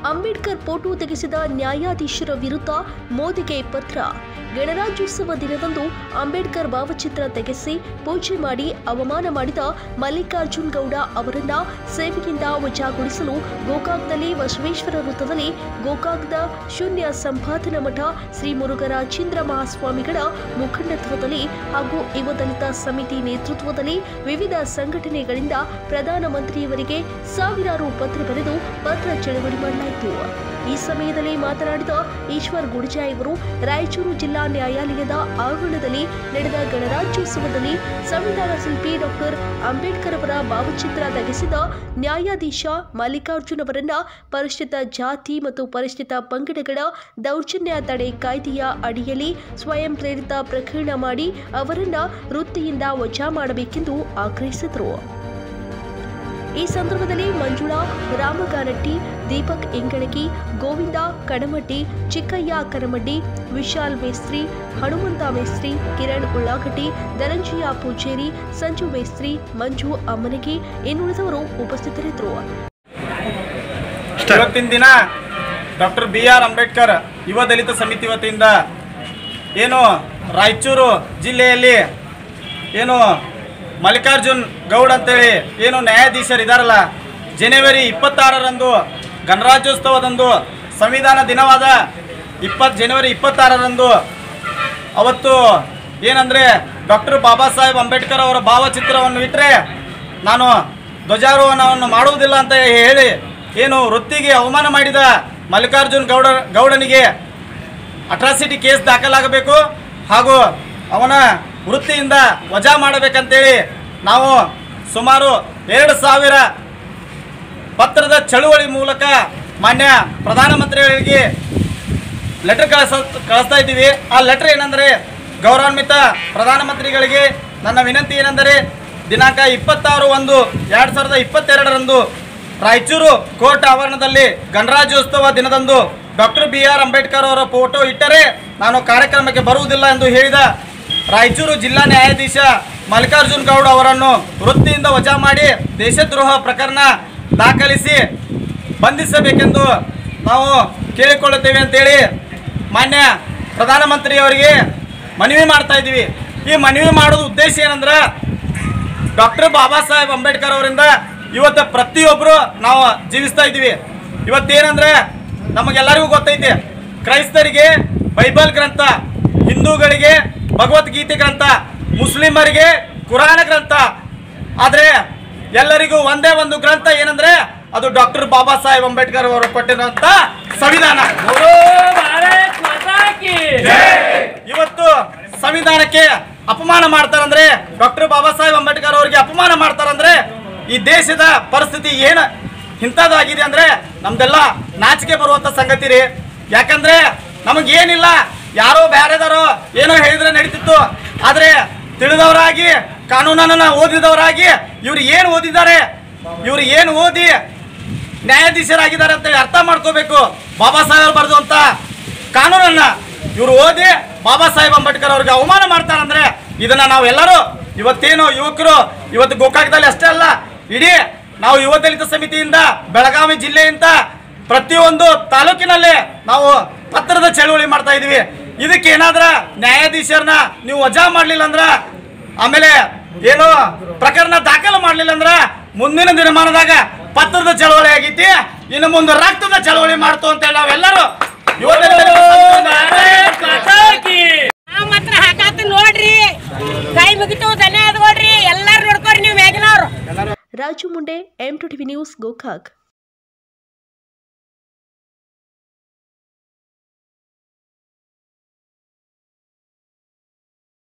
Ambedkar photo ತೆಗೆಸಿದ ನ್ಯಾಯಾಧೀಶರ ವಿರುದ್ಧ ಮೋದಿಗೆ ಪತ್ರ ಗಣರಾಜ್ಯೋತ್ಸವ ದಿನದಂದು ಅಂಬೇಡ್ಕರ್ ಭಾವಚಿತ್ರ ತೆಗೆಸಿ ಪೂಜೆ ಮಾಡಿ ಅವಮಾನ ಮಾಡಿದ ಮಲ್ಲಿಕಾರ್ಜುನ್ ಗೌಡ ಅವರನ್ನ ಸೇವೆಯಿಂದ ವಜಾಗೊಳಿಸಲು ಗೋಕಾಕ್ನಲ್ಲಿ ಬಸವೇಶ್ವರ ವೃತ್ತದಲ್ಲಿ ಗೋಕಾಕ್ದ ಶೂನ್ಯ ಸಂಪಾದನಾ ಮಠ ಶ್ರೀ ಮುರುಘರಾಜೇಂದ್ರ ಮಹಾಸ್ವಾಮಿಗಳ ಮುಖಂಡತ್ವದಲ್ಲಿ ಹಾಗೂ ಯುವದಲಿತ ಸಮಿತಿ ನೇತೃತ್ವದಲ್ಲಿ ವಿವಿಧ ಸಂಘಟನೆಗಳಿಂದ ಪ್ರಧಾನಮಂತ್ರಿಯವರಿಗೆ ಸಾವಿರಾರು ಪತ್ರ ಬರೆದು ಪತ್ರ ಚಳವಳಿ ಮಾಡಲಾಯಿತು ಈ ಸಮಯದಲ್ಲಿ ಮಾತನಾಡಿದ ಈಶ್ವರ್ ಗುಡ್ಜಾಯ್ ಅವರು ರಾಯಚೂರು ಜಿಲ್ಲಾ ನ್ಯಾಯಾಲಯದ ಆವರಣದಲ್ಲಿ ನಡೆದ ಗಣರಾಜ್ಯೋತ್ಸವದಲ್ಲಿ ಸಂವಿಧಾನ ಶಿಲ್ಪಿ ಡಾಕ್ಟರ್ ಅಂಬೇಡ್ಕರ್ ಅವರ ಭಾವಚಿತ್ರ ತೆಗೆಸಿದ ನ್ಯಾಯಾಧೀಶ ಮಲ್ಲಿಕಾರ್ಜುನ್ ಅವರನ್ನ ಪರಿಷ್ಠಿತ ಜಾತಿ ಮತ್ತು ಪರಿಷ್ಠಿತ ಪಂಗಡಗಳ ದೌರ್ಜನ್ಯ ತಡೆ ಕಾಯ್ದೆಯ ಅಡಿಯಲ್ಲಿ ಸ್ವಯಂ ಪ್ರೇರಿತ ಪ್ರಕರಣ ಮಾಡಿ ಅವರನ್ನ ವೃತ್ತಿಯಿಂದ ವಜಾ ಮಾಡಬೇಕೆಂದು ಆಗ್ರಹಿಸಿದರು ಈ ಸಂದರ್ಭದಲ್ಲಿ ಮಂಜುಳಾ ರಾಮಗಾನಟ್ಟಿ ದೀಪಕ್ ಇಂಗಳಗಿ ಗೋವಿಂದ ಕಣಮಡ್ಡಿ ಚಿಕ್ಕಯ್ಯ ಕನಮಡ್ಡಿ ವಿಶಾಲ್ ಮೇಸ್ತ್ರಿ ಹನುಮಂತ ಮೇಸ್ತ್ರಿ ಕಿರಣ್ ಉಳ್ಳಾಗಡ್ಡಿ ಧನಂಜಯ ಪೂಜೇರಿ ಸಂಜು ಮೇಸ್ತ್ರಿ ಮಂಜು ಅಮ್ಮನಗಿ ಇನ್ನುಳಿದವರು ಉಪಸ್ಥಿತರಿದ್ದರು ಇವತ್ತಿನ ದಿನ ಡಾಕ್ಟರ್ ಬಿ ಆರ್ ಅಂಬೇಡ್ಕರ್ ಯುವ ದಲಿತ ಸಮಿತಿ ವತಿಯಿಂದ ಏನು ರಾಯಚೂರು ಜಿಲ್ಲೆಯಲ್ಲಿ ಏನು ಮಲ್ಲಿಕಾರ್ಜುನ್ ಗೌಡ್ ಅಂತೇಳಿ ಏನು ನ್ಯಾಯಾಧೀಶರು ಇದಾರಲ್ಲ ಜನವರಿ ಇಪ್ಪತ್ತಾರರಂದು ಗಣರಾಜ್ಯೋತ್ಸವದಂದು ಸಂವಿಧಾನ ದಿನವಾದ ಇಪ್ಪತ್ತು ಜನವರಿ ಇಪ್ಪತ್ತಾರರಂದು ಅವತ್ತು ಏನಂದರೆ ಡಾಕ್ಟರ್ ಬಾಬಾ ಸಾಹೇಬ್ ಅಂಬೇಡ್ಕರ್ ಅವರ ಭಾವಚಿತ್ರವನ್ನು ಇಟ್ಟರೆ ನಾನು ಧ್ವಜಾರೋಹಣವನ್ನು ಮಾಡುವುದಿಲ್ಲ ಅಂತ ಹೇಳಿ ಏನು ವೃತ್ತಿಗೆ ಅವಮಾನ ಮಾಡಿದ ಮಲ್ಲಿಕಾರ್ಜುನ್ ಗೌಡ ಗೌಡನಿಗೆ ಅಟ್ರಾಸಿಟಿ ಕೇಸ್ ದಾಖಲಾಗಬೇಕು ಹಾಗೂ ಅವನ ವೃತ್ತಿಯಿಂದ ವಜಾ ಮಾಡಬೇಕಂತೇಳಿ ನಾವು ಸುಮಾರು ಎರಡು ಸಾವಿರ ಪತ್ರದ ಚಳುವಳಿ ಮೂಲಕ ಮಾನ್ಯ ಪ್ರಧಾನಮಂತ್ರಿಗಳಿಗೆ ಲೆಟರ್ ಕಳಿಸ ಕಳಿಸ್ತಾ ಇದ್ದೀವಿ ಆ ಲೆಟರ್ ಏನಂದರೆ ಗೌರವಾನ್ವಿತ ಪ್ರಧಾನಮಂತ್ರಿಗಳಿಗೆ ನನ್ನ ವಿನಂತಿ ಏನೆಂದರೆ ದಿನಾಂಕ ಇಪ್ಪತ್ತಾರು ಒಂದು ಎರಡು ಸಾವಿರದ ಇಪ್ಪತ್ತೆರಡರಂದು ರಾಯಚೂರು ಕೋರ್ಟ್ ಆವರಣದಲ್ಲಿ ಗಣರಾಜ್ಯೋತ್ಸವ ದಿನದಂದು ಡಾಕ್ಟರ್ ಬಿ ಆರ್ ಅಂಬೇಡ್ಕರ್ ಅವರ ಫೋಟೋ ಇಟ್ಟರೆ ನಾನು ಕಾರ್ಯಕ್ರಮಕ್ಕೆ ಬರುವುದಿಲ್ಲ ಎಂದು ಹೇಳಿದ ರಾಯಚೂರು ಜಿಲ್ಲಾ ನ್ಯಾಯಾಧೀಶ ಮಲ್ಲಿಕಾರ್ಜುನ್ ಗೌಡ್ ಅವರನ್ನು ವೃತ್ತಿಯಿಂದ ವಜಾ ಮಾಡಿ ದೇಶದ್ರೋಹ ಪ್ರಕರಣ ದಾಖಲಿಸಿ ಬಂಧಿಸಬೇಕೆಂದು ನಾವು ಕೇಳಿಕೊಳ್ಳುತ್ತೇವೆ ಅಂತೇಳಿ ಮಾನ್ಯ ಪ್ರಧಾನಮಂತ್ರಿಯವರಿಗೆ ಮನವಿ ಮಾಡ್ತಾ ಇದ್ದೀವಿ ಈ ಮನವಿ ಮಾಡೋದು ಉದ್ದೇಶ ಏನಂದ್ರೆ ಡಾಕ್ಟರ್ ಬಾಬಾ ಸಾಹೇಬ್ ಅಂಬೇಡ್ಕರ್ ಅವರಿಂದ ಇವತ್ತು ಪ್ರತಿಯೊಬ್ಬರು ನಾವು ಜೀವಿಸ್ತಾ ಇದ್ದೀವಿ ಇವತ್ತೇನಂದ್ರೆ ನಮಗೆಲ್ಲರಿಗೂ ಗೊತ್ತೈತಿ ಕ್ರೈಸ್ತರಿಗೆ ಬೈಬಲ್ ಗ್ರಂಥ ಹಿಂದೂಗಳಿಗೆ ಭಗವದ್ಗೀತೆ ಗ್ರಂಥ ಮುಸ್ಲಿಮರಿಗೆ ಕುರಾನ ಗ್ರಂಥ ಆದರೆ ಎಲ್ಲರಿಗೂ ಒಂದೇ ಒಂದು ಗ್ರಂಥ ಏನಂದ್ರೆ ಅದು ಡಾಕ್ಟರ್ ಬಾಬಾ ಸಾಹೇಬ್ ಅಂಬೇಡ್ಕರ್ ಅವರು ಕೊಟ್ಟಿರುವಂತ ಸಂವಿಧಾನ ಇವತ್ತು ಸಂವಿಧಾನಕ್ಕೆ ಅಪಮಾನ ಮಾಡ್ತಾರಂದ್ರೆ ಡಾಕ್ಟರ್ ಬಾಬಾ ಸಾಹೇಬ್ ಅಂಬೇಡ್ಕರ್ ಅವರಿಗೆ ಅಪಮಾನ ಮಾಡ್ತಾರಂದ್ರೆ ಈ ದೇಶದ ಪರಿಸ್ಥಿತಿ ಏನು ಇಂಥದ್ದಾಗಿದೆ ಅಂದ್ರೆ ನಮ್ದೆಲ್ಲ ನಾಚಿಕೆ ಬರುವಂತ ಸಂಗತಿ ರೀ ಯಾಕಂದ್ರೆ ನಮಗೇನಿಲ್ಲ ಯಾರೋ ಬೇರೆದವರು ಏನೋ ಹೇಳಿದ್ರೆ ನಡೀತಿತ್ತು ಆದ್ರೆ ತಿಳಿದವರಾಗಿ ಕಾನೂನನ್ನ ಓದಿದವರಾಗಿ ಇವ್ರು ಏನು ಓದಿದ್ದಾರೆ ಇವ್ರು ಏನು ಓದಿ ನ್ಯಾಯಾಧೀಶರಾಗಿದ್ದಾರೆ ಅಂತ ಅರ್ಥ ಮಾಡ್ಕೋಬೇಕು ಬಾಬಾ ಸಾಹೇಬ್ ಬರೆದಂತ ಕಾನೂನನ್ನ ಇವರು ಓದಿ ಬಾಬಾ ಸಾಹೇಬ್ ಅಂಬೇಡ್ಕರ್ ಅವ್ರಿಗೆ ಅವಮಾನ ಮಾಡ್ತಾರಂದ್ರೆ ಇದನ್ನ ನಾವೆಲ್ಲರೂ ಇವತ್ತೇನು ಯುವಕರು ಇವತ್ತು ಗೋಕಾಕದಲ್ಲಿ ಅಷ್ಟೇ ಅಲ್ಲ ಇಡೀ ನಾವು ಯುವ ದಲಿತ ಸಮಿತಿಯಿಂದ ಬೆಳಗಾವಿ ಜಿಲ್ಲೆಯಿಂದ ಪ್ರತಿಯೊಂದು ತಾಲೂಕಿನಲ್ಲಿ ನಾವು ಪತ್ರದ ಚಳವಳಿ ಮಾಡ್ತಾ ಇದೀವಿ ಇದಕ್ಕೆ ಏನಾದ್ರ ನ್ಯಾಯಾಧೀಶರನ್ನ ನೀವು ವಜಾ ಮಾಡ್ಲಿಲ್ಲ ಅಂದ್ರ ಆಮೇಲೆ ಏನು ಪ್ರಕರಣ ದಾಖಲು ಮಾಡ್ಲಿಲ್ಲ ಅಂದ್ರ ಮುಂದಿನ ದಿನಮಾನದಾಗ ಪತ್ರದ ಚಳವಳಿ ಆಗೈತಿ ಇನ್ನು ಮುಂದೆ ರಕ್ತದ ಚಳವಳಿ ಮಾಡ್ತು ಅಂತೇಳಿ ನಾವೆಲ್ಲರೂ ಯುವ ದಲಿತ ಸಮಿತಿಯಿಂದ ನಾವ್ ಮಾತ್ರ ಹಾಕಾತ ನೋಡ್ರಿ ಕೈ ಮುಗಿತು ಧನ್ಯವಾದಗಳ್ರಿ ಎಲ್ಲಾರು ನೋಡ್ಕೋರಿ ನೀವು ಮ್ಯಾಗಿನವ್ರು Raju Munde M two TV news Gokak